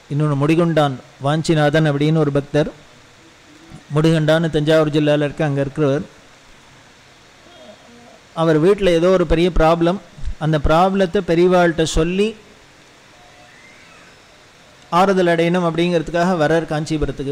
இன்னொன்று முடிகொண்டான் வாஞ்சிநாதன் அப்படின்னு ஒரு பக்தர் முடிகொண்டான்னு தஞ்சாவூர் ஜில்லாவில் இருக்க அங்கே இருக்கிறவர் அவர் வீட்டில் ஏதோ ஒரு பெரிய ப்ராப்ளம் அந்த ப்ராப்ளத்தை பெரியவாள்கிட்ட சொல்லி ஆறுதல் அடையணும் அப்படிங்கிறதுக்காக வரார் காஞ்சிபுரத்துக்கு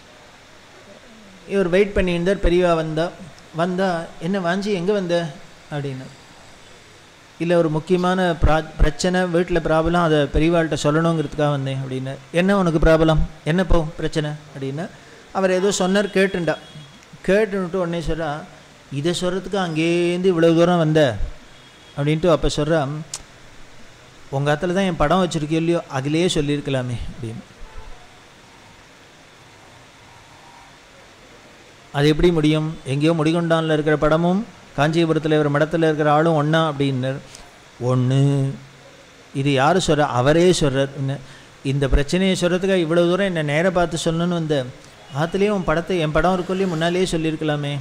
இவர் வெயிட் பண்ணியிருந்தார் பெரியவா வந்தா வந்தா என்ன வாஞ்சி எங்கே வந்த அப்படின்னு இல்லை ஒரு முக்கியமான ப்ரா பிரச்சனை வீட்டில் ப்ராப்ளம் அதை பெரியவாள்கிட்ட சொல்லணுங்கிறதுக்காக வந்தேன் அப்படின்னு என்ன உனக்கு ப்ராப்ளம் என்ன போ பிரச்சனை அப்படின்னு அவர் ஏதோ சொன்னார் கேட்டுண்டா கேட்டுன்ட்டு உடனே சொல்கிறா இதை சொல்கிறதுக்கு அங்கேருந்து இவ்வளோ தூரம் வந்த அப்படின்ட்டு அப்போ சொல்கிறா உங்கள் இடத்துல தான் என் படம் வச்சுருக்கோ இல்லையோ அதிலேயே சொல்லியிருக்கலாமே அப்படின்னு அது எப்படி முடியும் எங்கேயோ முடிகொண்டானில் இருக்கிற படமும் காஞ்சிபுரத்தில் இருக்கிற மடத்தில் இருக்கிற ஆளும் ஒன்றா அப்படின்னர் ஒன்று இது யார் சொல்கிற அவரே சொல்கிறார் இந்த பிரச்சனையை சொல்கிறதுக்காக இவ்வளோ தூரம் என்னை நேராக பார்த்து சொல்லணும்னு வந்த ஆற்றுலேயே உன் படத்தை என் படம் இருக்குள்ளே முன்னாலேயே சொல்லியிருக்கலாமே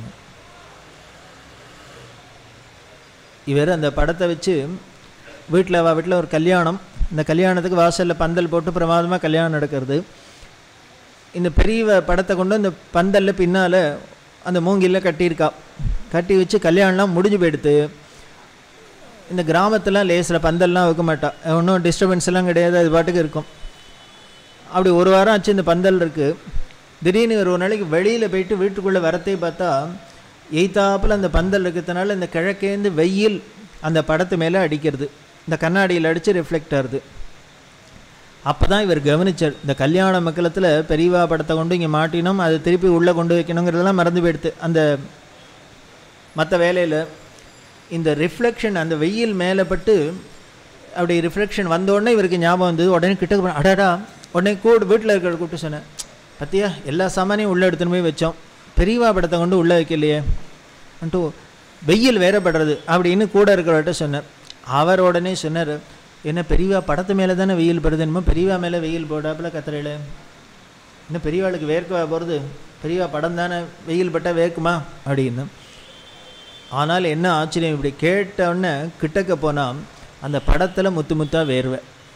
இவர் அந்த படத்தை வச்சு வீட்டில் அவள் வீட்டில் ஒரு கல்யாணம் இந்த கல்யாணத்துக்கு வாசலில் பந்தல் போட்டு பிரமாதமாக கல்யாணம் நடக்கிறது இந்த பெரிய படத்தை கொண்டு அந்த பந்தலில் பின்னால் அந்த மூங்கிலில் கட்டியிருக்கா கட்டி வச்சு கல்யாணம்லாம் முடிஞ்சு போயிடுத்து இந்த கிராமத்துலாம் லேசில் பந்தல்லாம் வைக்க மாட்டா ஒன்றும் டிஸ்டர்பன்ஸ் எல்லாம் கிடையாது அது பாட்டுக்கு இருக்கும் அப்படி ஒரு வாரம் ஆச்சு இந்த பந்தல் இருக்குது திடீர்னு ஒரு நாளைக்கு வெளியில் போயிட்டு வீட்டுக்குள்ளே வரத்தே பார்த்தா எய்த்தாப்பில் அந்த பந்தல் இருக்கிறதுனால இந்த கிழக்கேந்து வெயில் அந்த படத்து மேலே அடிக்கிறது இந்த கண்ணாடியில் அடித்து ரிஃப்ளெக்ட் ஆகுது அப்போ தான் இவர் கவனிச்சார் இந்த கல்யாண மக்களத்தில் பெரியவா படத்தை கொண்டு இங்கே மாட்டினோம் அதை திருப்பி உள்ளே கொண்டு வைக்கணுங்கிறதெல்லாம் மறந்து போயிடுது அந்த மற்ற வேலையில் இந்த ரிஃப்ளெக்ஷன் அந்த வெயில் மேலே பட்டு அப்படி ரிஃப்ளெக்ஷன் வந்தோடனே இவருக்கு ஞாபகம் வந்தது உடனே கிட்ட அடாடா உடனே கூட வீட்டில் இருக்கிற கூப்பிட்டு சொன்னேன் பத்தியா எல்லா சாமானையும் உள்ளே எடுத்துன்னு போய் வச்சோம் பெரியவா படத்தை கொண்டு உள்ளே வைக்கலையே வந்துட்டு வெயில் வேற படுறது அப்படின்னு கூட இருக்கிறவர்கிட்ட சொன்னார் அவர் உடனே சொன்னார் என்ன பெரியவா படத்து மேலே தானே வெயில் படுது என்னமோ பெரியவா மேலே வெயில் போடாப்புல கத்துறையில இன்னும் பெரியவாளுக்கு வேர்க்கவா போகிறது பெரியவா படம் தானே வெயில் பட்டால் வேர்க்குமா அப்படின்னு ஆனால் என்ன ஆச்சரியம் இப்படி கேட்டவுடனே கிட்டக்க போனால் அந்த படத்தில் முத்து முத்தாக வேர்வை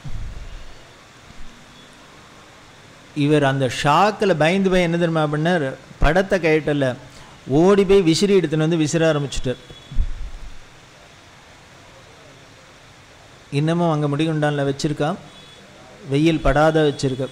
இவர் அந்த ஷாக்கில் பயந்து போய் என்ன தெரியுமா பண்ணார் படத்தை கேட்டல ஓடி போய் விசிறி எடுத்துன்னு வந்து விசிற ஆரம்பிச்சுட்டார் இன்னமும் அங்கே முடிகுண்டானில் வச்சுருக்கா வெயில் படாத வச்சுருக்க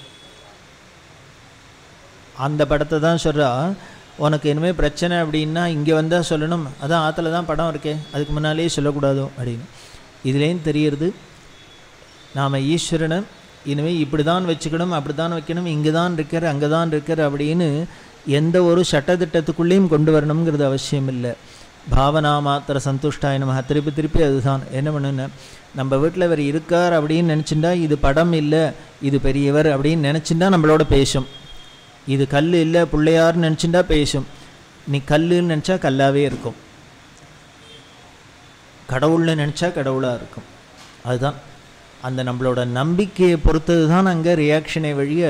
அந்த படத்தை தான் சொல்கிறா உனக்கு இனிமேல் பிரச்சனை அப்படின்னா இங்கே வந்தால் சொல்லணும் அதான் ஆற்றுல தான் படம் இருக்கே அதுக்கு முன்னாலேயே சொல்லக்கூடாதோ அப்படின்னு இதுலேயும் தெரியறது நாம் ஈஸ்வரனை இனிமேல் இப்படி தான் வச்சுக்கணும் அப்படி தான் வைக்கணும் இங்கே தான் இருக்கார் அங்கே தான் இருக்கார் அப்படின்னு எந்த ஒரு சட்டத்திட்டத்துக்குள்ளேயும் கொண்டு வரணுங்கிறது அவசியம் இல்லை பாவனா மாத்திர சந்துஷ்டாய நம திருப்பி திருப்பி அதுதான் என்ன பண்ணுன்னு நம்ம வீட்டில் இவர் இருக்கார் அப்படின்னு நினச்சிண்டா இது படம் இல்லை இது பெரியவர் அப்படின்னு நினச்சிண்டா நம்மளோட பேசும் இது கல் இல்லை பிள்ளையார்னு நினச்சிண்டா பேசும் நீ கல்லுன்னு நினச்சா கல்லாவே இருக்கும் கடவுள்னு நினச்சா கடவுளாக இருக்கும் அதுதான் அந்த நம்மளோட நம்பிக்கையை பொறுத்தது தான் அங்கே ரியாக்ஷனை வழிய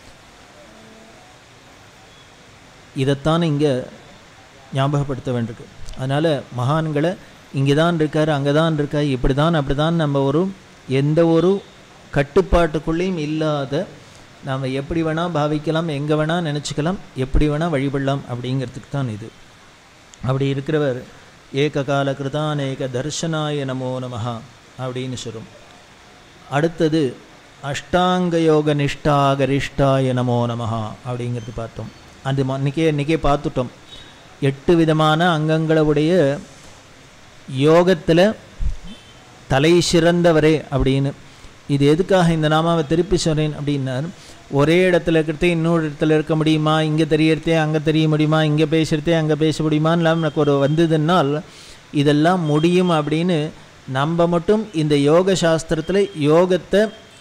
இதைத்தான் இங்கே ஞாபகப்படுத்த வேண்டியிருக்கு அதனால் மகான்களை இங்கே தான் இருக்கார் அங்கே தான் இருக்கார் இப்படி தான் அப்படி தான் நம்ம ஒரு எந்த ஒரு கட்டுப்பாட்டுக்குள்ளேயும் இல்லாத நாம் எப்படி வேணால் பாவிக்கலாம் எங்கே வேணால் நினச்சிக்கலாம் எப்படி வேணால் வழிபடலாம் அப்படிங்கிறதுக்கு தான் இது அப்படி இருக்கிறவர் ஏக கால கிருதானேக தர்ஷனாய நமோ நமஹா அப்படின்னு சொல்லும் அடுத்தது அஷ்டாங்க யோக நிஷ்டாகரிஷ்டாய நமோ நமஹா அப்படிங்கிறது பார்த்தோம் அது இன்றைக்கே இன்றைக்கே பார்த்துட்டோம் எட்டு விதமான அங்கங்களை உடைய யோகத்தில் தலை சிறந்தவரே அப்படின்னு இது எதுக்காக இந்த நாமாவை திருப்பி சொல்கிறேன் அப்படின்னார் ஒரே இடத்துல இருக்கிறதே இன்னொரு இடத்துல இருக்க முடியுமா இங்கே தெரியறதே அங்கே தெரிய முடியுமா இங்கே பேசுகிறதே அங்கே பேச முடியுமான்னு இல்லாமல் எனக்கு ஒரு வந்ததுனால் இதெல்லாம் முடியும் அப்படின்னு நம்ம மட்டும் இந்த யோக சாஸ்திரத்தில் யோகத்தை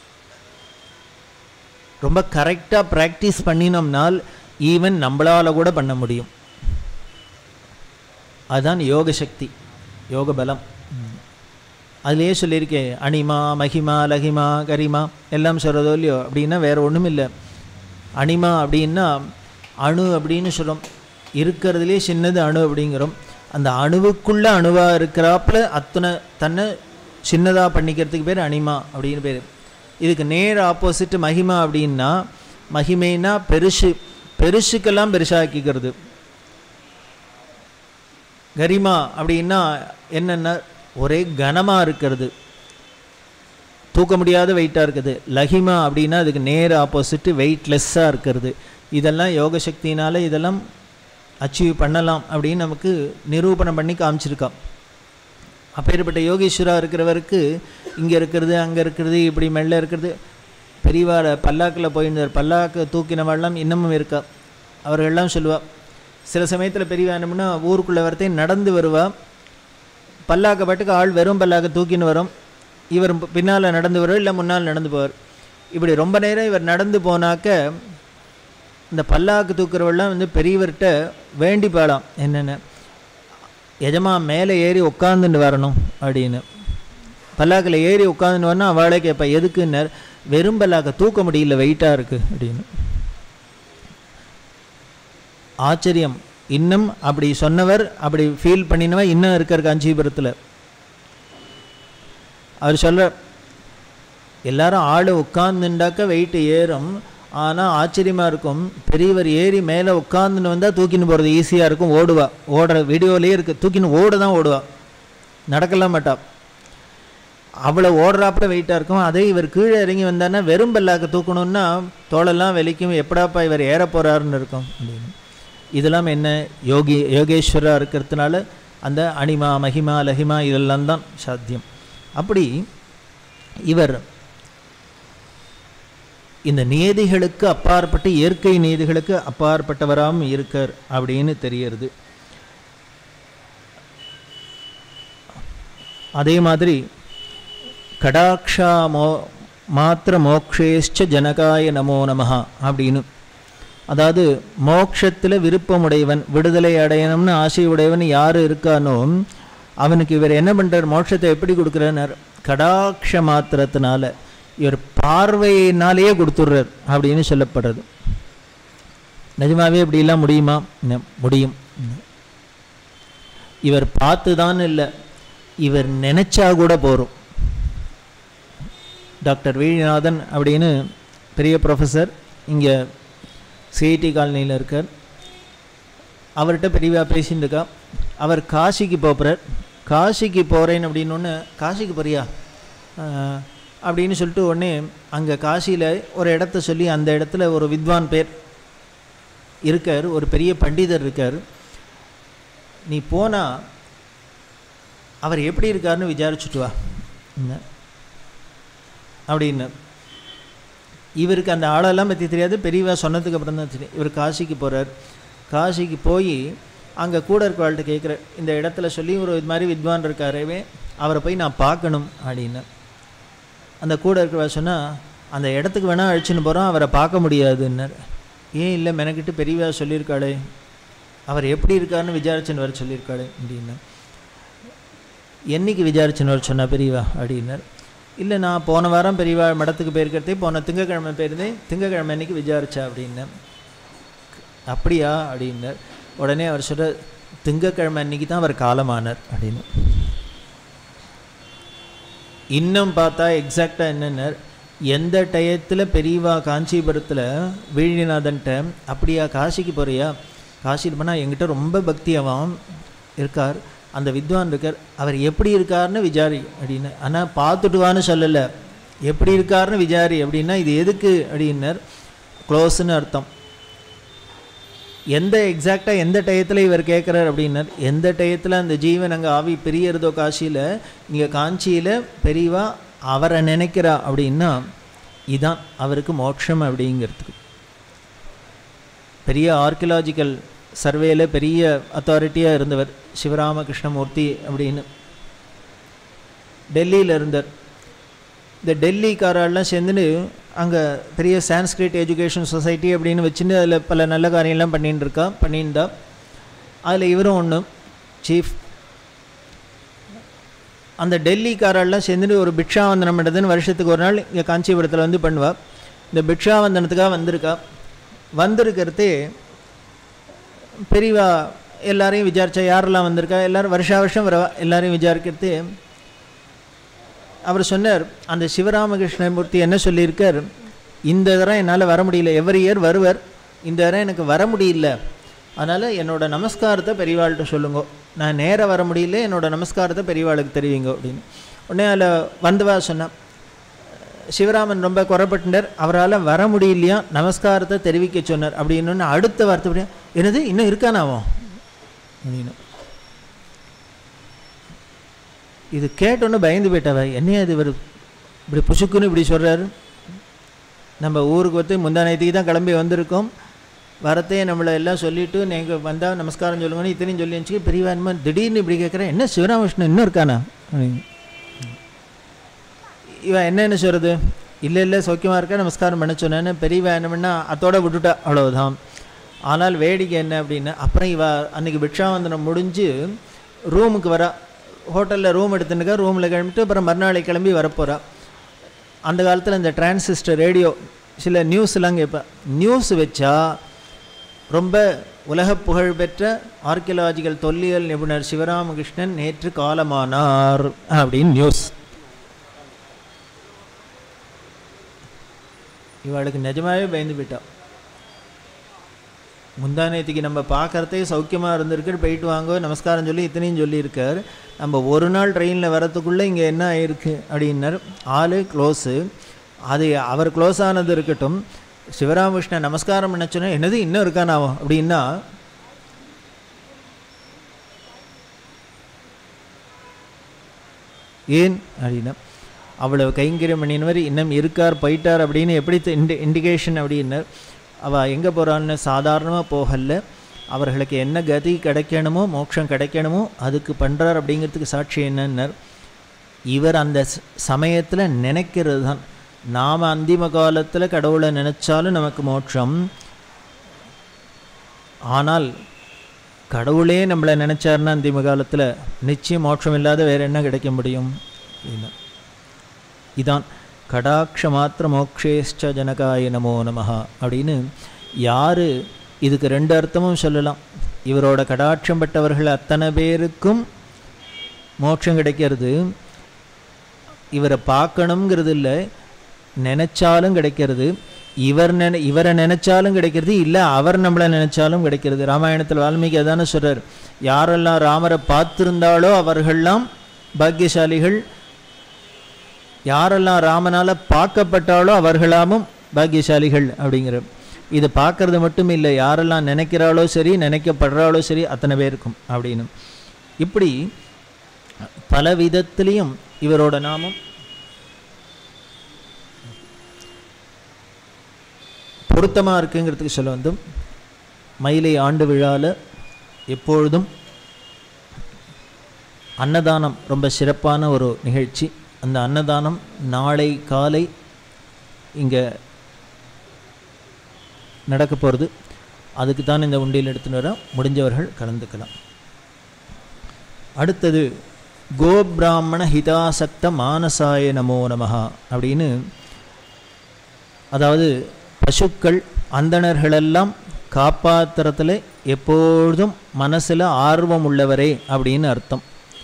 ரொம்ப கரெக்டாக ப்ராக்டிஸ் பண்ணினோம்னால் ஈவன் நம்மளால் கூட பண்ண முடியும் அதுதான் யோக சக்தி யோக பலம் அதுலேயே சொல்லியிருக்கேன் அனிமா மகிமா லகிமா கரிமா எல்லாம் சொல்கிறதோ இல்லையோ அப்படின்னா வேறு ஒன்றும் இல்லை அனிமா அப்படின்னா அணு அப்படின்னு சொல்கிறோம் இருக்கிறதுலே சின்னது அணு அப்படிங்கிறோம் அந்த அணுவுக்குள்ளே அணுவாக இருக்கிறாப்புல அத்தனை தன்னை சின்னதாக பண்ணிக்கிறதுக்கு பேர் அனிமா அப்படின்னு பேர் இதுக்கு நேர் ஆப்போசிட் மகிமா அப்படின்னா மகிமைனா பெருசு பெருசுக்கெல்லாம் பெருசாக்கிக்கிறது கரிமா அப்படின்னா என்னென்ன ஒரே கனமாக இருக்கிறது தூக்க முடியாத வெயிட்டாக இருக்குது லஹிமா அப்படின்னா அதுக்கு நேர் ஆப்போசிட்டு வெயிட்லெஸ்ஸாக இருக்கிறது இதெல்லாம் யோக சக்தினால இதெல்லாம் அச்சீவ் பண்ணலாம் அப்படின்னு நமக்கு நிரூபணம் பண்ணி காமிச்சிருக்கான் அப்பேற்பட்ட யோகீஸ்வரா இருக்கிறவருக்கு இங்கே இருக்கிறது அங்கே இருக்கிறது இப்படி மெல்ல இருக்கிறது பெரியவார பல்லாக்கில் போயிருந்தார் பல்லாக்கு தூக்கினவாள்லாம் இன்னமும் இருக்கா அவர்கள்லாம் சொல்லுவா சில சமயத்தில் பெரியவா என்னம்னா ஊருக்குள்ளே வரத்தே நடந்து வருவா பல்லாக்க பாட்டுக்கு ஆள் வெறும் பல்லாக்க தூக்கின்னு வரும் இவர் பின்னால் நடந்து வருவார் இல்லை முன்னால் நடந்து போவார் இப்படி ரொம்ப நேரம் இவர் நடந்து போனாக்க இந்த பல்லாக்கு தூக்குறவெல்லாம் வந்து பெரியவர்கிட்ட வேண்டி பாலாம் என்னென்ன எஜமா மேலே ஏறி உட்காந்துட்டு வரணும் அப்படின்னு பல்லாக்கில் ஏறி உட்காந்துட்டு வரணும் அவளே கேட்பா எதுக்குன்னு வெறும் பல்லாக்க தூக்க முடியல வெயிட்டாக இருக்குது அப்படின்னு ஆச்சரியம் இன்னும் அப்படி சொன்னவர் அப்படி ஃபீல் பண்ணினவர் இன்னும் இருக்கார் காஞ்சிபுரத்தில் அவர் சொல்ற எல்லாரும் ஆள் உட்காந்துண்டாக்க வெயிட் ஏறும் ஆனால் ஆச்சரியமாக இருக்கும் பெரியவர் ஏறி மேலே உட்காந்துன்னு வந்தால் தூக்கின்னு போகிறது ஈஸியாக இருக்கும் ஓடுவா ஓடுற வீடியோலேயே இருக்குது தூக்கின்னு ஓட தான் ஓடுவா நடக்கலாம் மாட்டா அவ்வளோ ஓடுறாப்புல வெயிட்டாக இருக்கும் அதே இவர் கீழே இறங்கி வந்தான்னா வெறும் பல்லாக்க தூக்கணும்னா தோளெல்லாம் வெளிக்கும் எப்படாப்பா இவர் ஏற போகிறாருன்னு இருக்கும் அப்படின்னு இதெல்லாம் என்ன யோகி யோகேஸ்வரா இருக்கிறதுனால அந்த அனிமா மகிமா லஹிமா இதெல்லாம் தான் சாத்தியம் அப்படி இவர் இந்த நியதிகளுக்கு அப்பாற்பட்டு இயற்கை நியதிகளுக்கு அப்பாற்பட்டவராம் இருக்கார் அப்படின்னு தெரியறது அதே மாதிரி கடாட்சா மோ மாத்திர மோக்ஷேஷ்ட ஜனகாய நமோ நமஹா அப்படின்னு அதாவது மோக்ஷத்தில் விருப்பமுடையவன் விடுதலை அடையணும்னு ஆசை உடையவன் யார் இருக்கானோ அவனுக்கு இவர் என்ன பண்ணுறார் மோட்சத்தை எப்படி கொடுக்குறார் கடாட்ச மாத்திரத்தினால இவர் பார்வையினாலேயே கொடுத்துட்றார் அப்படின்னு சொல்லப்படுறது நிஜமாவே இப்படிலாம் முடியுமா என்ன, முடியும் இவர் பார்த்து தான் இல்லை இவர் நினைச்சா கூட போகிறோம் டாக்டர் வீழிநாதன் அப்படின்னு பெரிய ப்ரொஃபஸர் இங்கே சிஐடி காலனியில் இருக்கார் அவர்கிட்ட பெரியவா பேசிட்டு இருக்கா அவர் காசிக்கு போகிறார் காசிக்கு போகிறேன் அப்படின்னு ஒன்று காசிக்கு போறியா ஆஹ், அப்படின்னு சொல்லிட்டு உடனே அங்கே காசியில் ஒரு இடத்த சொல்லி அந்த இடத்துல ஒரு வித்வான் பேர் இருக்கார் ஒரு பெரிய பண்டிதர் இருக்கார் நீ போனால் அவர் எப்படி இருக்காருன்னு விசாரிச்சுட்டு வா என்ன அப்படின்னு இவருக்கு அந்த ஆளெல்லாம் பற்றி தெரியாது பெரியவா சொன்னதுக்கு அப்புறம் தான் தெரியும் இவர் காசிக்கு போகிறார் காசிக்கு போய் அங்கே கூட இருக்கவாள்கிட்ட கேட்குற இந்த இடத்துல சொல்லி ஒரு இது மாதிரி வித்வான் இருக்காரவே அவரை போய் நான் பார்க்கணும் அப்படின்னு அந்த கூட இருக்கிறவா சொன்னால் அந்த இடத்துக்கு வேணால் அழைச்சின்னு போகிறோம் அவரை பார்க்க முடியாதுன்னார் ஏன் இல்லை மெனக்கிட்டு பெரியவா சொல்லியிருக்காளே அவர் எப்படி இருக்காருன்னு விசாரிச்சுன்னு வர சொல்லியிருக்காளே அப்படின்னு என்னைக்கு விசாரிச்சுன்னு வர சொன்னா பெரியவா அப்படின்னார் இல்லை நான் போன வாரம் பெரியவா மடத்துக்கு போயிருக்கிறதே போன திங்கக்கிழமை போயிருந்தேன் திங்கக்கிழமை அன்னைக்கு விசாரிச்சா அப்படின்னேன் அப்படியா அப்படின்னார் உடனே அவர் சொல்ற திங்கக்கிழமை அன்னைக்கு தான் அவர் காலமானார் அப்படின்னு இன்னும் பார்த்தா எக்ஸாக்டாக என்னன்னார் எந்த டயத்தில் பெரியவா காஞ்சிபுரத்தில் வீழிநாதன்ட்ட அப்படியா காசிக்கு போறியா காசியில் போனால் என்கிட்ட ரொம்ப பக்தியாவாம் இருக்கார் அந்த வித்வான் இருக்கார் அவர் எப்படி இருக்காருன்னு விசாரி அப்படின்னு ஆனால் பார்த்துட்டு வான்னு சொல்லலை எப்படி இருக்காருன்னு விசாரி அப்படின்னா இது எதுக்கு அப்படின்னார் க்ளோஸ்னு அர்த்தம் எந்த எக்ஸாக்டாக எந்த டயத்தில் இவர் கேட்குறார் அப்படின்னார் எந்த டயத்தில் அந்த ஜீவன் அங்கே ஆவி பிரியறதோ காசியில் இங்கே காஞ்சியில் பெரியவா அவரை நினைக்கிறா அப்படின்னா இதான் அவருக்கு மோட்சம் அப்படிங்கிறதுக்கு பெரிய ஆர்கியலாஜிக்கல் சர்வேல பெரிய அத்தாரிட்டியாக இருந்தவர் சிவராமகிருஷ்ணமூர்த்தி அப்படின்னு டெல்லியில் இருந்தார் இந்த டெல்லிக்காரெல்லாம் சேர்ந்துன்னு அங்கே பெரிய சான்ஸ்கிரிட் எஜுகேஷன் சொசைட்டி அப்படின்னு வச்சுன்னு அதில் பல நல்ல காரியம்லாம் பண்ணிட்டு இருக்கா பண்ணியிருந்தா அதில் இவரும் ஒன்று சீஃப் அந்த டெல்லிக்காரெல்லாம் சேர்ந்துட்டு ஒரு பிக்ஷாவந்தனம் பண்ணுறதுன்னு வருஷத்துக்கு ஒரு நாள் இங்கே காஞ்சிபுரத்தில் வந்து பண்ணுவா இந்த பிக்ஷாவந்தனத்துக்காக வந்திருக்கா வந்திருக்கிறதே பெரியவா எல்லாரையும் விசாரிச்சா யாரெல்லாம் வந்திருக்கா எல்லாரும் வருஷா வருஷம் வரவா எல்லாரையும் விசாரிக்கிறது அவர் சொன்னார் அந்த சிவராமகிருஷ்ணமூர்த்தி என்ன சொல்லியிருக்கார் இந்த தரம் என்னால் வர முடியல எவ்ரி இயர் வருவர் இந்த தரம் எனக்கு வர முடியல அதனால் என்னோட நமஸ்காரத்தை பெரியவாள்கிட்ட சொல்லுங்க நான் நேராக வர முடியல என்னோட நமஸ்காரத்தை பெரியவாளுக்கு தெரிவிங்க அப்படின்னு உடனே அதில் வந்தவா சொன்னான் சிவராமன் ரொம்ப குறைப்பட்டார் அவரால் வர முடியலையா நமஸ்காரத்தை தெரிவிக்க சொன்னார் அப்படின்னு அடுத்த வார்த்தை என்னது இன்னும் இருக்கானாவோ அப்படின்னு இது கேட்டோன்னு பயந்து போயிட்டவ என்னையா இது இவர் இப்படி புசுக்குன்னு இப்படி சொல்கிறாரு நம்ம ஊருக்கு வந்து முந்தானயத்துக்கு தான் கிளம்பி வந்திருக்கோம் வரத்தையே நம்மளை எல்லாம் சொல்லிவிட்டு நீங்கள் வந்தால் நமஸ்காரம் சொல்லுங்கன்னு இத்தனையும் சொல்லி வச்சு பெரியவா என்னமோ திடீர்னு இப்படி கேட்குறேன் என்ன சிவராமகிருஷ்ணன் இன்னும் இருக்கானா அப்படின்னு இவன் என்னென்னு சொல்கிறது இல்லை இல்லை சௌக்கியமாக இருக்க நமஸ்காரம் பண்ண சொன்னேன்னு பெரியவா என்ன பண்ணா அத்தோட விட்டுட்டா அவ்வளவுதான் ஆனால் வேடிக்கை என்ன அப்படின்னா அப்புறம் இவ அன்றைக்கி பிக்ஷாவந்தனம் முடிஞ்சு ரூமுக்கு வரா ஹோட்டலில் ரூம் எடுத்துனுக்கா ரூமில் கிளம்பிட்டு அப்புறம் மறுநாளை கிளம்பி வரப்போகிறா அந்த காலத்தில் இந்த டிரான்சிஸ்டர் ரேடியோ சில நியூஸ்லாம் கேட்பேன் நியூஸ் வச்சா ரொம்ப உலக புகழ்பெற்ற ஆர்கியலாஜிக்கல் தொல்லியல் நிபுணர் சிவராமகிருஷ்ணன் நேற்று காலமானார் அப்படின்னு நியூஸ் இவளுக்கு நிஜமாவே பயந்து போயிட்டா முந்தானேத்திக்கு நம்ம பார்க்குறதே சௌக்கியமாக இருந்திருக்கு போயிட்டு வாங்க நமஸ்காரம் சொல்லி இத்தனையும் சொல்லியிருக்கார் நம்ம ஒரு நாள் ட்ரெயினில் வரத்துக்குள்ளே இங்கே என்ன ஆயிருக்கு அப்படின்னார் ஆள் க்ளோஸு அது அவர் க்ளோஸ் ஆனது இருக்கட்டும் சிவராமகிருஷ்ணன் நமஸ்காரம் பண்ண சொன்னா என்னது இன்னும் இருக்கானாவோ அப்படின்னா ஏன் அப்படின்னா அவ்வளவு கைங்கரியம் பண்ணினவர் இன்னும் இருக்கார் போயிட்டார் அப்படின்னு எப்படி இண்டி இண்டிகேஷன் அப்படின்னார் அவள் எங்கே போகிறான்னு சாதாரணமாக போகல அவர்களுக்கு என்ன கதி கிடைக்கணுமோ மோட்சம் கிடைக்கணுமோ அதுக்கு பண்ணுறார் அப்படிங்கிறதுக்கு சாட்சி என்னன்னார் இவர் அந்த சமயத்தில் நினைக்கிறது தான் நாம் அந்திம காலத்தில் கடவுளை நினச்சாலும் நமக்கு மோட்சம் ஆனால் கடவுளே நம்மளை நினச்சாருன்னா அந்திம காலத்தில் நிச்சயம் மோட்சம் இல்லாத வேறு என்ன கிடைக்க முடியும் அப்படின்னு இதான் கடாட்ச மாத்திர மோக்ஷேஷ்ட ஜனகாய நமோ நமஹா அப்படின்னு யார் இதுக்கு ரெண்டு அர்த்தமும் சொல்லலாம் இவரோட கடாட்சம் பட்டவர்கள் அத்தனை பேருக்கும் மோட்சம் கிடைக்கிறது இவரை பார்க்கணுங்கிறது இல்லை நினச்சாலும் கிடைக்கிறது இவர் நினை இவரை நினச்சாலும் கிடைக்கிறது இல்லை அவர் நம்மளை நினச்சாலும் கிடைக்கிறது ராமாயணத்தில் வால்மீகி அதானே சொல்கிறார் யாரெல்லாம் ராமரை பார்த்துருந்தாலோ அவர்கள்லாம் பாக்கியசாலிகள் யாரெல்லாம் ராமனால் பார்க்கப்பட்டாலோ அவர்களாமும் பாக்கியசாலிகள் அப்படிங்கிற இது பார்க்கறது மட்டும் இல்லை யாரெல்லாம் நினைக்கிறாளோ சரி நினைக்கப்படுறாளோ சரி அத்தனை பேருக்கும் அப்படின்னு இப்படி பல விதத்திலையும் இவரோட நாமம் பொருத்தமாக இருக்குங்கிறதுக்கு சொல்ல வந்தும் மயிலை ஆண்டு விழாவில் எப்பொழுதும் அன்னதானம் ரொம்ப சிறப்பான ஒரு நிகழ்ச்சி அந்த அன்னதானம் நாளை காலை இங்கே நடக்க போகிறது அதுக்கு தான் இந்த உண்டியில் எடுத்துன்னு வர முடிஞ்சவர்கள் கலந்துக்கலாம் அடுத்தது கோபிராமண ஹிதாசக்த மானசாய நமோ நமஹா அப்படின்னு அதாவது பசுக்கள் அந்தணர்களெல்லாம் காப்பாற்றுறதுல எப்பொழுதும் மனசில் ஆர்வம் உள்ளவரே அப்படின்னு அர்த்தம்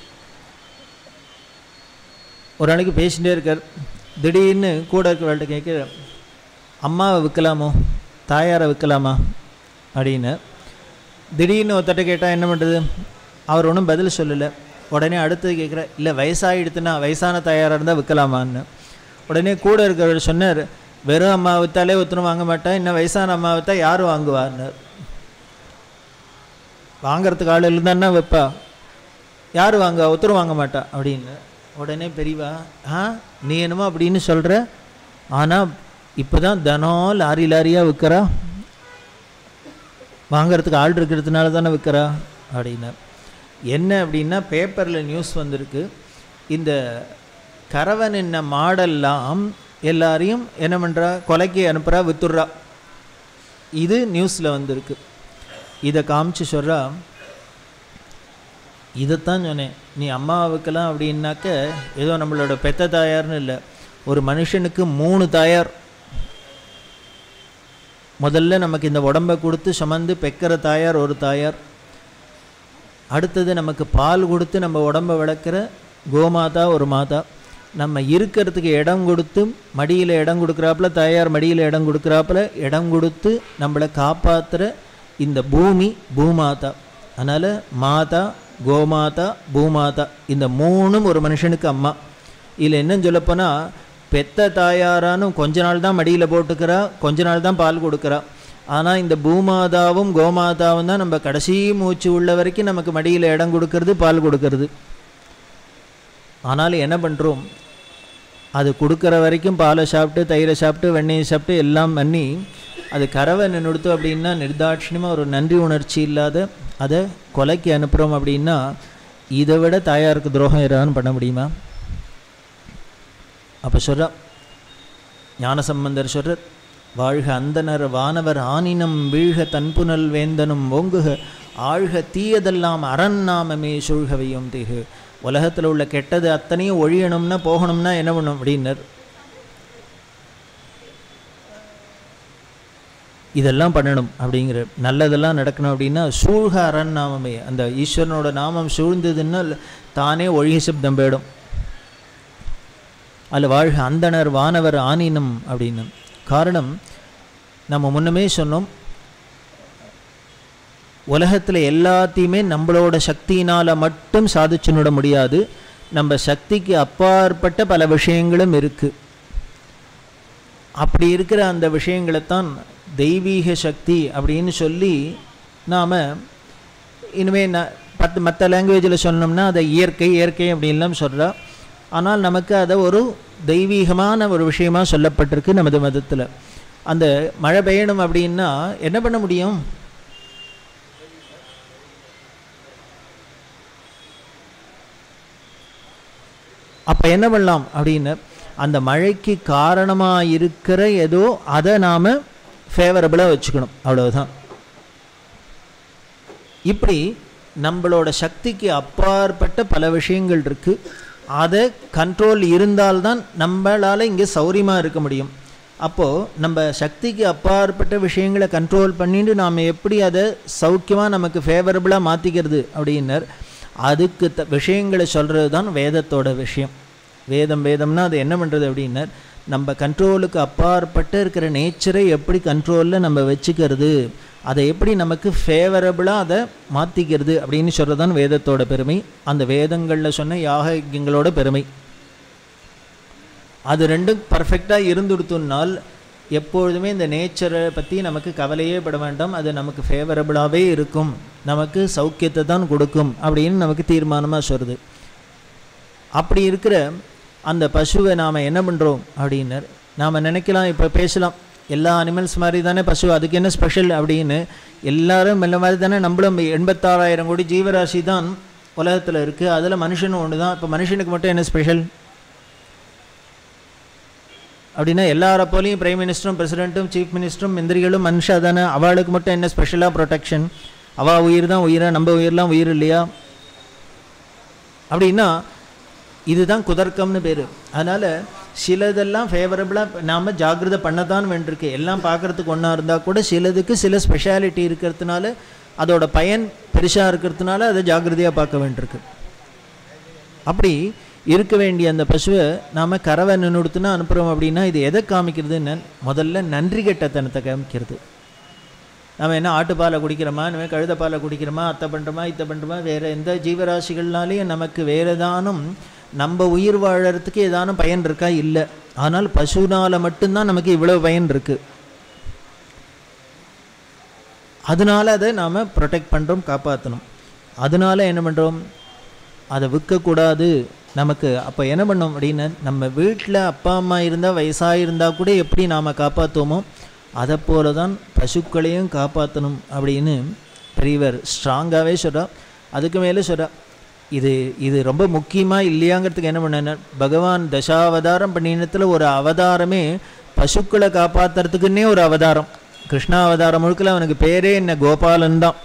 ஒரு நாளைக்கு பேசிகிட்டே இருக்கார் திடீர்னு கூட இருக்கிறவள்கிட்ட கேட்க அம்மாவை விற்கலாமோ தாயாரை விற்கலாமா அப்படின்னு திடீர்னு ஒருத்தட்ட கேட்டால் என்ன பண்ணுறது அவர் ஒன்றும் பதில் சொல்லலை உடனே அடுத்தது கேட்குற இல்லை வயசாகிடுத்துனா வயசான தாயாராக இருந்தால் விற்கலாமான்னு உடனே கூட இருக்கிறவர் சொன்னார் வெறும் அம்மா விற்றாலே ஒருத்தரும் வாங்க மாட்டா இன்னும் வயசான அம்மா விற்றா யார் வாங்குவான்னு வாங்கிறதுக்கு ஆள் இருந்தான்னா வைப்பா யார் வாங்க ஒருத்தரும் வாங்க மாட்டா அப்படின்னு உடனே பெரியவா ஆ நீ என்னமோ அப்படின்னு சொல்கிற ஆனால் இப்போ தான் தினம் லாரி லாரியாக விற்கிறா வாங்கிறதுக்கு ஆள் இருக்கிறதுனால தானே விற்கிறா அப்படின்னா என்ன அப்படின்னா பேப்பரில் நியூஸ் வந்திருக்கு இந்த கரவன் என்ன மாடெல்லாம் எல்லாரையும் என்ன பண்ணுறா கொலைக்கு அனுப்புகிறா வித்துடுறா இது நியூஸில் வந்திருக்கு இதை காமிச்சு சொல்கிறா இதைத்தான் சொன்னேன் நீ அம்மாவுக்கெல்லாம் அப்படின்னாக்க ஏதோ நம்மளோட பெத்த தாயார்னு இல்லை ஒரு மனுஷனுக்கு மூணு தாயார் முதல்ல நமக்கு இந்த உடம்பை கொடுத்து சுமந்து பெக்கிற தாயார் ஒரு தாயார் அடுத்தது நமக்கு பால் கொடுத்து நம்ம உடம்பை வளர்க்குற கோமாதா ஒரு மாதா நம்ம இருக்கிறதுக்கு இடம் கொடுத்து மடியில் இடம் கொடுக்குறாப்புல தாயார் மடியில் இடம் கொடுக்குறாப்புல இடம் கொடுத்து நம்மளை காப்பாற்றுற இந்த பூமி பூமாதா அதனால் மாதா கோமாதா பூமாதா இந்த மூணும் ஒரு மனுஷனுக்கு அம்மா இதில் என்னன்னு சொல்லப்போனால் பெத்த தாயாரானும் கொஞ்ச நாள் தான் மடியில் போட்டுக்கிறா கொஞ்ச நாள் தான் பால் கொடுக்குறா ஆனால் இந்த பூமாதாவும் கோமாதாவும் தான் நம்ம கடைசி மூச்சு உள்ள வரைக்கும் நமக்கு மடியில் இடம் கொடுக்கறது பால் கொடுக்கறது ஆனாலும் என்ன பண்ணுறோம் அது கொடுக்குற வரைக்கும் பாலை சாப்பிட்டு தயிரை சாப்பிட்டு வெண்ணெயை சாப்பிட்டு எல்லாம் பண்ணி அது கறவை நின்றுடுத்து அப்படின்னா நிர்தாட்சியமாக ஒரு நன்றி உணர்ச்சி இல்லாத அதை கொலைக்கு அனுப்புகிறோம் அப்படின்னா இதை விட தாயாருக்கு துரோகம் ஏதாவது பண்ண முடியுமா அப்போ சொல்கிறா ஞானசம்பந்தர் சொல்கிறார் வாழ்க அந்தனர் வானவர் ஆனினம் வீழ்க தன்புனல் வேந்தனும் ஓங்குக ஆழ்க தீயதெல்லாம் அரண் நாமமே சூழ்கவையும் திகு உலகத்தில் உள்ள கெட்டது அத்தனையும் ஒழியணும்னா போகணும்னா என்ன பண்ணும் அப்படின்னர் இதெல்லாம் பண்ணணும் அப்படிங்கிற நல்லதெல்லாம் நடக்கணும் அப்படின்னா சூழ்க அரண் நாமமே அந்த ஈஸ்வரனோட நாமம் சூழ்ந்ததுன்னா தானே ஒழிக சப்தம் போயிடும் அதில் வாழ்க அந்தனர் வானவர் ஆனினம் அப்படின்னு காரணம் நம்ம முன்னமே சொன்னோம் உலகத்தில் எல்லாத்தையுமே நம்மளோட சக்தியினால் மட்டும் சாதிச்சுன்னுட முடியாது நம்ம சக்திக்கு அப்பாற்பட்ட பல விஷயங்களும் இருக்குது அப்படி இருக்கிற அந்த விஷயங்களைத்தான் தெய்வீக சக்தி அப்படின்னு சொல்லி நாம் இனிமேல் ந பத்து மற்ற லாங்குவேஜில் சொன்னோம்னா அதை இயற்கை இயற்கை அப்படின்லாம் சொல்கிறா ஆனால் நமக்கு அதை ஒரு தெய்வீகமான ஒரு விஷயமாக சொல்லப்பட்டிருக்கு நமது மதத்தில் அந்த மழை பெய்யணும் அப்படின்னா என்ன பண்ண முடியும் அப்போ என்ன பண்ணலாம் அப்படின்னு அந்த மழைக்கு காரணமாக இருக்கிற ஏதோ அதை நாம் ஃபேவரபுளாக வச்சுக்கணும் அவ்வளவுதான் இப்படி நம்மளோட சக்திக்கு அப்பாற்பட்ட பல விஷயங்கள் இருக்குது அதை கண்ட்ரோல் இருந்தால்தான் நம்மளால் இங்கே சௌரியமாக இருக்க முடியும் அப்போது நம்ம சக்திக்கு அப்பாற்பட்ட விஷயங்களை கண்ட்ரோல் பண்ணிட்டு நாம் எப்படி அதை சௌக்கியமாக நமக்கு ஃபேவரபுளாக மாற்றிக்கிறது அப்படின்னர் அதுக்கு த விஷயங்களை சொல்கிறது தான் வேதத்தோட விஷயம் வேதம் வேதம்னா அது என்ன பண்ணுறது அப்படின்னர் நம்ம கண்ட்ரோலுக்கு அப்பாற்பட்டு இருக்கிற நேச்சரை எப்படி கண்ட்ரோலில் நம்ம வச்சுக்கிறது அதை எப்படி நமக்கு ஃபேவரபுளாக அதை மாற்றிக்கிறது அப்படின்னு சொல்கிறது தான் வேதத்தோட பெருமை அந்த வேதங்களில் சொன்ன யாகங்களோட பெருமை அது ரெண்டும் பர்ஃபெக்டாக இருந்துடுத்துனால் எப்பொழுதுமே இந்த நேச்சரை பற்றி நமக்கு கவலையே பட வேண்டாம் அது நமக்கு ஃபேவரபுளாகவே இருக்கும் நமக்கு சௌக்கியத்தை தான் கொடுக்கும் அப்படின்னு நமக்கு தீர்மானமாக சொல்கிறது அப்படி இருக்கிற அந்த பசுவை நாம் என்ன பண்ணுறோம் அப்படின்னர் நாம் நினைக்கலாம் இப்போ பேசலாம் எல்லா அனிமல்ஸ் மாதிரி தானே பசு அதுக்கு என்ன ஸ்பெஷல் அப்படின்னு எல்லாரும் இந்த மாதிரி தானே நம்மளும் எண்பத்தாறாயிரம் கோடி ஜீவராசி தான் உலகத்தில் இருக்குது அதில் மனுஷனும் ஒன்று தான் இப்போ மனுஷனுக்கு மட்டும் என்ன ஸ்பெஷல் அப்படின்னா எல்லார போலையும் பிரைம் மினிஸ்டரும் பிரசிடெண்ட்டும் சீஃப் மினிஸ்டரும் மந்திரிகளும் மனுஷா தானே அவளுக்கு மட்டும் என்ன ஸ்பெஷலாக ப்ரொடெக்ஷன் அவள் உயிர் தான் உயிரா நம்ம உயிரெலாம் உயிர் இல்லையா அப்படின்னா இதுதான் குதர்க்கம்னு பேர் அதனால் சிலதெல்லாம் ஃபேவரபுளாக நாம் ஜாகிரதை பண்ணத்தான் வேண்டியிருக்கு எல்லாம் பார்க்குறதுக்கு ஒன்றா இருந்தால் கூட சிலதுக்கு சில ஸ்பெஷாலிட்டி இருக்கிறதுனால அதோட பயன் பெருசாக இருக்கிறதுனால அதை ஜாகிரதையாக பார்க்க வேண்டியிருக்கு அப்படி இருக்க வேண்டிய அந்த பசுவை நாம் கறவை நின்றுடுத்துனா அனுப்புகிறோம் அப்படின்னா இது எதை காமிக்கிறதுன்னு முதல்ல நன்றி கெட்டத்தனத்தை காமிக்கிறது நம்ம என்ன ஆட்டுப்பாலை குடிக்கிறோமா இனிமேல் கழுத பாலை குடிக்கிறோமா அத்தை பண்ணுறோமா இத்தை பண்ணுறோமா வேறு எந்த ஜீவராசிகள்னாலேயும் நமக்கு வேறு ஏதானும் நம்ம உயிர் வாழறதுக்கு ஏதானும் பயன் இருக்கா இல்லை ஆனால் பசுனால் மட்டும்தான் நமக்கு இவ்வளோ பயன் இருக்குது அதனால அதை நாம் ப்ரொடெக்ட் பண்ணுறோம் காப்பாற்றணும் அதனால என்ன பண்ணுறோம் அதை விற்கக்கூடாது நமக்கு அப்போ என்ன பண்ணோம் அப்படின்னு நம்ம வீட்டில் அப்பா அம்மா இருந்தால் வயசாக இருந்தால் கூட எப்படி நாம் காப்பாற்றுவோமோ அதை போல தான் பசுக்களையும் காப்பாற்றணும் அப்படின்னு பெரியவர் ஸ்ட்ராங்காகவே சொல்கிறா அதுக்கு மேலே சொல்கிறா இது இது ரொம்ப முக்கியமாக இல்லையாங்கிறதுக்கு என்ன பண்ண பகவான் தசாவதாரம் பண்ணினத்தில் ஒரு அவதாரமே பசுக்களை காப்பாற்றுறதுக்குன்னே ஒரு அவதாரம் கிருஷ்ணா அவதாரம் முழுக்கில் அவனுக்கு பேரே என்ன கோபாலன் தான்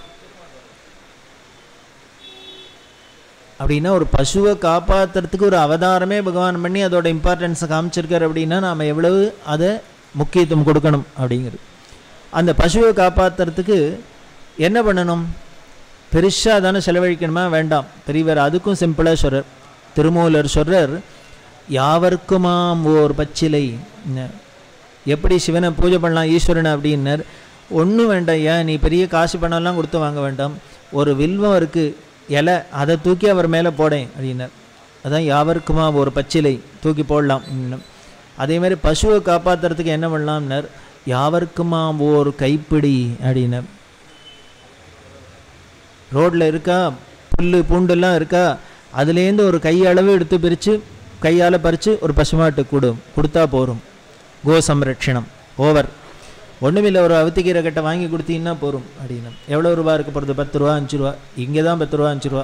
அப்படின்னா ஒரு பசுவை காப்பாற்றுறதுக்கு ஒரு அவதாரமே பகவான் பண்ணி அதோட இம்பார்ட்டன்ஸை காமிச்சிருக்காரு அப்படின்னா நாம் எவ்வளவு அதை முக்கியத்துவம் கொடுக்கணும் அப்படிங்கிறது அந்த பசுவை காப்பாற்றுறதுக்கு என்ன பண்ணணும் பெருசாக தானே செலவழிக்கணுமா வேண்டாம் பெரியவர் அதுக்கும் சிம்பிளாக சொல்கிறார் திருமூலர் சொல்கிறார் யாவர்க்குமாம் ஓர் பச்சிலை என்ன? எப்படி சிவனை பூஜை பண்ணலாம் ஈஸ்வரனை அப்படின்னார் ஒன்றும் வேண்டாம் ஏன் நீ பெரிய காசு பணம்லாம் கொடுத்து வாங்க வேண்டாம் ஒரு வில்வம் இருக்குது இலை அதை தூக்கி அவர் மேலே போடேன் அப்படின்னார் அதான் யாவருக்குமா ஒரு பச்சிலை தூக்கி போடலாம் அப்படின்னார். அதே மாதிரி பசுவை காப்பாற்றுறதுக்கு என்ன பண்ணலாம்னார் யாவருக்குமா ஓர் கைப்பிடி அப்படின்னார் ரோட்டில் இருக்கா புல் பூண்டெல்லாம் இருக்கா அதுலேருந்து ஒரு கையளவு எடுத்து பிரித்து கையால் பறித்து ஒரு பசுமாட்டுக்கு கொடு கொடுத்தா போரும் கோ சம்ரட்சணம் ஓவர் ஒன்றுமில்லை ஒரு அவத்திக்கீரை கட்டை வாங்கி கொடுத்தீங்கன்னா போரும் அப்படின்னு எவ்வளோ ரூபா இருக்க போகிறது பத்து ரூபா அஞ்சு ரூபா இங்கே தான் பத்து ரூபா அஞ்சு ரூபா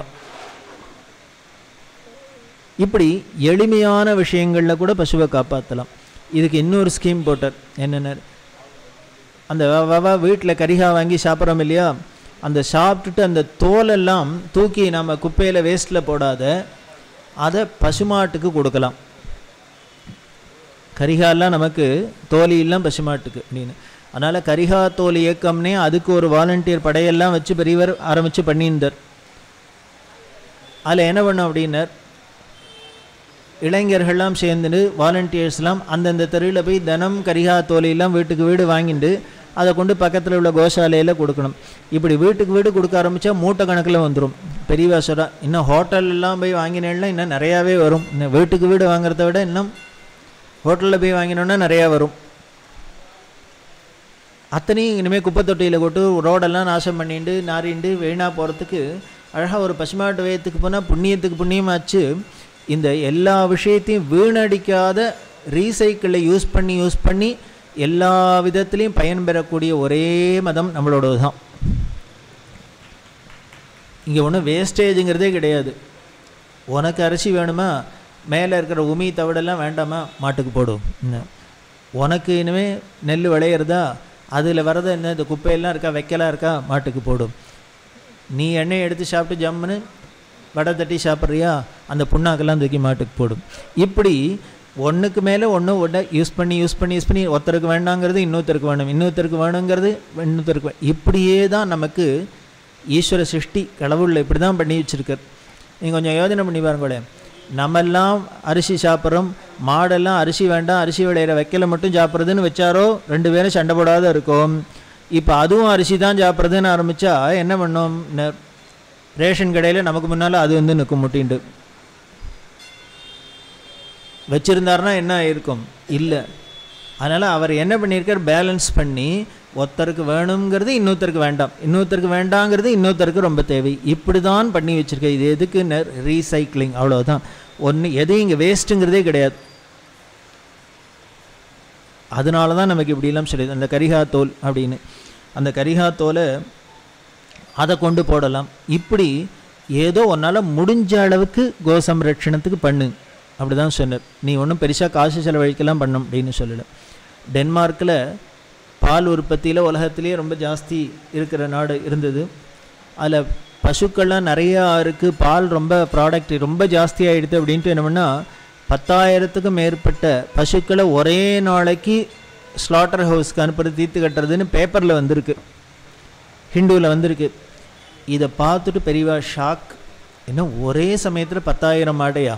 இப்படி எளிமையான விஷயங்களில் கூட பசுவை காப்பாற்றலாம் இதுக்கு இன்னொரு ஸ்கீம் போட்டார் என்னென்ன அந்த வவா வீட்டில் கரிகா வாங்கி சாப்பிட்றோம் இல்லையா அந்த சாப்பிட்டுட்டு அந்த தோலெல்லாம் தூக்கி நம்ம குப்பையில் வேஸ்ட்டில் போடாத அதை பசுமாட்டுக்கு கொடுக்கலாம் கரிகாலாம் நமக்கு தோலியெல்லாம் பசுமாட்டுக்கு அப்படின்னு அதனால் கரிகா தோல் இயக்கம்னே அதுக்கு ஒரு வாலண்டியர் படையெல்லாம் வச்சு பெரியவர் ஆரம்பித்து பண்ணியிருந்தார் அதில் என்ன பண்ணோம் அப்படின்னார் இளைஞர்கள்லாம் சேர்ந்துட்டு வாலண்டியர்ஸ்லாம் அந்தந்த தெருவில் போய் தினம் கரிகா தோலையெல்லாம் வீட்டுக்கு வீடு வாங்கிட்டு அதை கொண்டு பக்கத்தில் உள்ள கோசாலையில் கொடுக்கணும் இப்படி வீட்டுக்கு வீடு கொடுக்க ஆரம்பித்தா மூட்டை கணக்கில் வந்துடும் பெரியவா சொல்கிறா இன்னும் ஹோட்டல்லாம் போய் வாங்கினேன்னா இன்னும் நிறையாவே வரும் இன்னும் வீட்டுக்கு வீடு வாங்குறத விட இன்னும் ஹோட்டலில் போய் வாங்கினோன்னா நிறையா வரும் அத்தனையும் இனிமேல் குப்பை தொட்டியில் கொட்டு ரோடெல்லாம் நாசம் பண்ணிட்டு நாரிண்டு வீணாக போகிறதுக்கு அழகாக ஒரு பசுமாட்டு வயத்துக்கு போனால் புண்ணியத்துக்கு புண்ணியமாச்சு இந்த எல்லா விஷயத்தையும் வீணடிக்காத ரீசைக்கிளை யூஸ் பண்ணி யூஸ் பண்ணி எல்லா விதத்துலேயும் பயன்பெறக்கூடிய ஒரே மதம் நம்மளோடது தான் இங்கே ஒன்றும் வேஸ்டேஜுங்கிறதே கிடையாது உனக்கு அரிசி வேணுமா மேலே இருக்கிற உமி தவிடெல்லாம் வேண்டாமா மாட்டுக்கு போடும் இன்னும் உனக்கு இனிமேல் நெல் விளையிறதா அதில் வரது என்ன இந்த குப்பையெல்லாம் இருக்கா வைக்கலாம் இருக்கா மாட்டுக்கு போடும் நீ எண்ணெய் எடுத்து சாப்பிட்டு ஜம்முன்னு வடை தட்டி சாப்பிட்றியா அந்த புண்ணாக்கெல்லாம் தூக்கி மாட்டுக்கு போடும் இப்படி ஒன்றுக்கு மேலே ஒன்று ஒன்றை யூஸ் பண்ணி யூஸ் பண்ணி யூஸ் பண்ணி ஒருத்தருக்கு வேண்டாங்கிறது இன்னொருத்தருக்கு வேணும் இன்னொருத்தருக்கு வேணுங்கிறது இன்னொருத்தருக்கு வே- இப்படியே தான் நமக்கு ஈஸ்வர சிருஷ்டி கடவுளில் இப்படி தான் பண்ணி வச்சுருக்கார் நீங்கள் கொஞ்சம் யோசனை பண்ணி பாருங்களேன் நம்மெல்லாம் அரிசி சாப்பிட்றோம் மாடெல்லாம் அரிசி வேண்டாம் அரிசி விளையிற வைக்கல மட்டும் சாப்பிட்றதுன்னு வச்சாரோ ரெண்டு பேரும் சண்டை போடாத இருக்கும் இப்போ அதுவும் அரிசி தான் சாப்பிட்றதுன்னு ஆரம்பித்தா என்ன பண்ணோம் ந- ரேஷன் கடையில் நமக்கு முன்னால் அது வந்து நிற்கும் முட்டிண்டு வச்சிருந்தாருன்னா என்ன ஆயிருக்கும் இல்லை அதனால் அவர் என்ன பண்ணியிருக்கார் பேலன்ஸ் பண்ணி ஒருத்தருக்கு வேணுங்கிறது இன்னொருத்தருக்கு வேண்டாம் இன்னொருத்தருக்கு வேண்டாங்கிறது இன்னொருத்தருக்கு ரொம்ப தேவை இப்படி தான் பண்ணி வச்சிருக்க இது எதுக்கு ரீசைக்ளிங் அவ்வளவுதான் ஒன்று எதையும் இங்கே வேஸ்ட்டுங்கிறதே கிடையாது அதனால தான் நமக்கு இப்படிலாம் சொல்லுது அந்த கரிகா தோல் அப்படின்னு அந்த கரிகா தோலை அதை கொண்டு போடலாம் இப்படி ஏதோ உன்னால் முடிஞ்ச அளவுக்கு கோ சம்ரட்சணத்துக்கு பண்ணு அப்படி தான் சொன்னார் நீ ஒன்றும் பெருசாக காசு செலவழிக்கலாம் பண்ணும் அப்படின்னு சொல்லலை டென்மார்க்கில் பால் உற்பத்தியில் உலகத்திலேயே ரொம்ப ஜாஸ்தி இருக்கிற நாடு இருந்தது அதில் பசுக்கள்லாம் நிறையா இருக்குது பால் ரொம்ப ப்ராடக்ட் ரொம்ப ஜாஸ்தி ஆகிடுது அப்படின்ட்டு என்ன பண்ணால் பத்தாயிரத்துக்கும் மேற்பட்ட பசுக்களை ஒரே நாளைக்கு ஸ்லாட்டர் ஹவுஸ்க்கு அனுப்புறது தீர்த்து கட்டுறதுன்னு பேப்பரில் வந்திருக்கு ஹிந்துவில் வந்திருக்கு இதை பார்த்துட்டு பெரியவா ஷாக் என்ன ஒரே சமயத்தில் பத்தாயிரம் மாடையா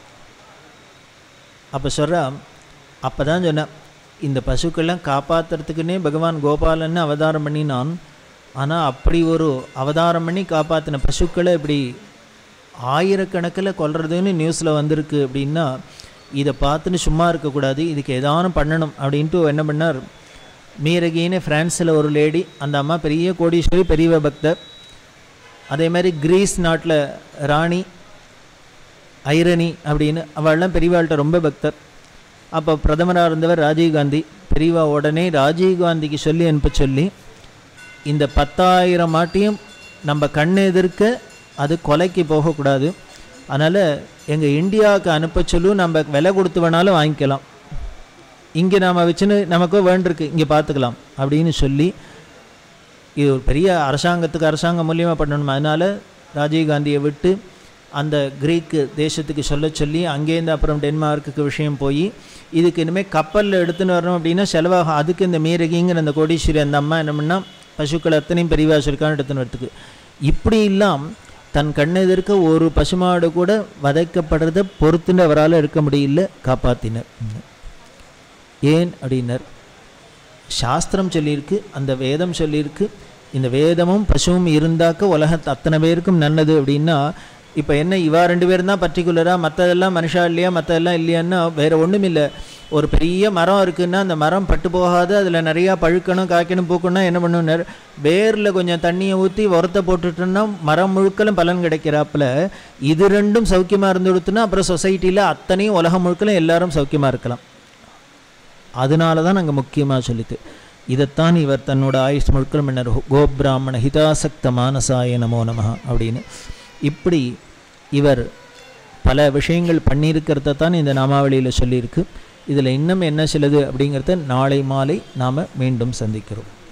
அப்போ சொல்கிறா அப்போ தான் சொன்னேன் இந்த பசுக்கள்லாம் காப்பாற்றுறதுக்குன்னே பகவான் கோபாலன்னு அவதாரம் பண்ணினான் ஆனால் அப்படி ஒரு அவதாரம் பண்ணி காப்பாற்றின பசுக்களை இப்படி ஆயிரக்கணக்கில் கொல்றதுன்னு நியூஸில் வந்திருக்கு அப்படின்னா இதை பார்த்துன்னு சும்மா இருக்கக்கூடாது இதுக்கு ஏதானும் பண்ணணும் அப்படின்ட்டு என்ன பண்ணார் மீரகின்னு ஃப்ரான்ஸில் ஒரு லேடி அந்த அம்மா பெரிய கோடீஸ்வரி பெரிய பக்தர் அதே மாதிரி கிரீஸ் நாட்டில் ராணி ஐரணி அப்படின்னு அவள்லாம் பெரியவாள்கிட்ட ரொம்ப பக்தர் அப்போ பிரதமராக இருந்தவர் ராஜீவ்காந்தி பெரியவா உடனே ராஜீவ்காந்திக்கு சொல்லி அனுப்ப சொல்லி இந்த பத்தாயிரம் மாட்டியும் நம்ம கண்ணு எதிர்க்க அது கொலைக்கு போகக்கூடாது அதனால் எங்கள் இந்தியாவுக்கு அனுப்ப சொல்லும் நம்ம விலை கொடுத்து வேணாலும் வாங்கிக்கலாம் இங்கே நாம் வச்சுன்னு நமக்கோ வேண்டிருக்கு இங்கே பார்த்துக்கலாம் அப்படின்னு சொல்லி இது ஒரு பெரிய அரசாங்கத்துக்கு அரசாங்கம் மூலியமாக பண்ணணும் அதனால் ராஜீவ்காந்தியை விட்டு அந்த கிரீக்கு தேசத்துக்கு சொல்ல சொல்லி அங்கேருந்து அப்புறம் டென்மார்க்குக்கு விஷயம் போய் இதுக்கு இனிமேல் கப்பலில் எடுத்துன்னு வரணும் அப்படின்னா செலவாகும் அதுக்கு இந்த மீரகிங்கிற அந்த கோடீஸ்வரி அந்த அம்மா என்ன பண்ணால் பசுக்கள் அத்தனையும் பெரியவா சொல்லிக்கான்னு எடுத்துன்னு வரத்துக்கு இப்படி இல்லாம் தன் கண்ணெதிர்க்க ஒரு பசுமாடு கூட வதைக்கப்படுறத பொறுத்துன்னு அவரால் இருக்க முடியல காப்பாத்தினர் ஏன் அப்படின்னர் சாஸ்திரம் சொல்லியிருக்கு அந்த வேதம் சொல்லியிருக்கு இந்த வேதமும் பசுவும் இருந்தாக்க உலகத்து அத்தனை பேருக்கும் நல்லது அப்படின்னா இப்போ என்ன இவா ரெண்டு பேரும் தான் பர்டிகுலராக மற்றதெல்லாம் மனுஷா இல்லையா மற்றதெல்லாம் இல்லையான்னா வேறு ஒன்றும் இல்லை ஒரு பெரிய மரம் இருக்குன்னா அந்த மரம் பட்டு போகாது அதில் நிறையா பழுக்கணும் காய்க்கணும் பூக்கணும்னா என்ன பண்ணுவார் வேரில் கொஞ்சம் தண்ணியை ஊற்றி உரத்தை போட்டுட்டோம்னா மரம் முழுக்கலும் பலன் கிடைக்கிறாப்புல இது ரெண்டும் சௌக்கியமாக இருந்து கொடுத்துனா அப்புறம் சொசைட்டியில் அத்தனையும் உலகம் முழுக்கலும் எல்லாரும் சௌக்கியமாக இருக்கலாம் அதனால தான் நாங்கள் முக்கியமாக சொல்லித்து இதைத்தான் இவர் தன்னோட ஆயுஷ் முழுக்கள் மன்னர் கோபிராமண ஹிதாசக்த மானசாய நமோ நமஹ அப்படின்னு இப்படி இவர் பல விஷயங்கள் பண்ணியிருக்கிறத தான் இந்த நாமாவளியில் சொல்லியிருக்கு இதில் இன்னும் என்ன சிலது அப்படிங்கிறத நாளை மாலை நாம் மீண்டும் சந்திக்கிறோம்